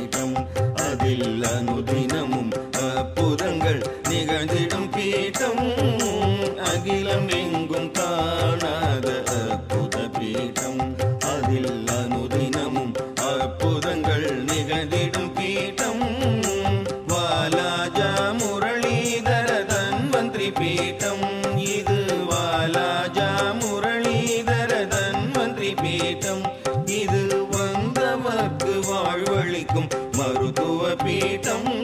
பீடம் அதில் அனுதினமும் அற்புதங்கள் நிகழ்ந்திடும் பீடம் அகிலம் எங்கும் காணாத அற்புத பீடம் அதில் அனுதினமும் அற்புதங்கள் நிகழ்ந்திடும் பீடம் வாலாஜா முரளிதர தன்வந்திரி பீடம் இது வாலாஜா முரளிதர தன்வந்திரி பீடம் இது வந்தவர்க்கு வாழ்வழிக்கும் மருத்துவ பீடம்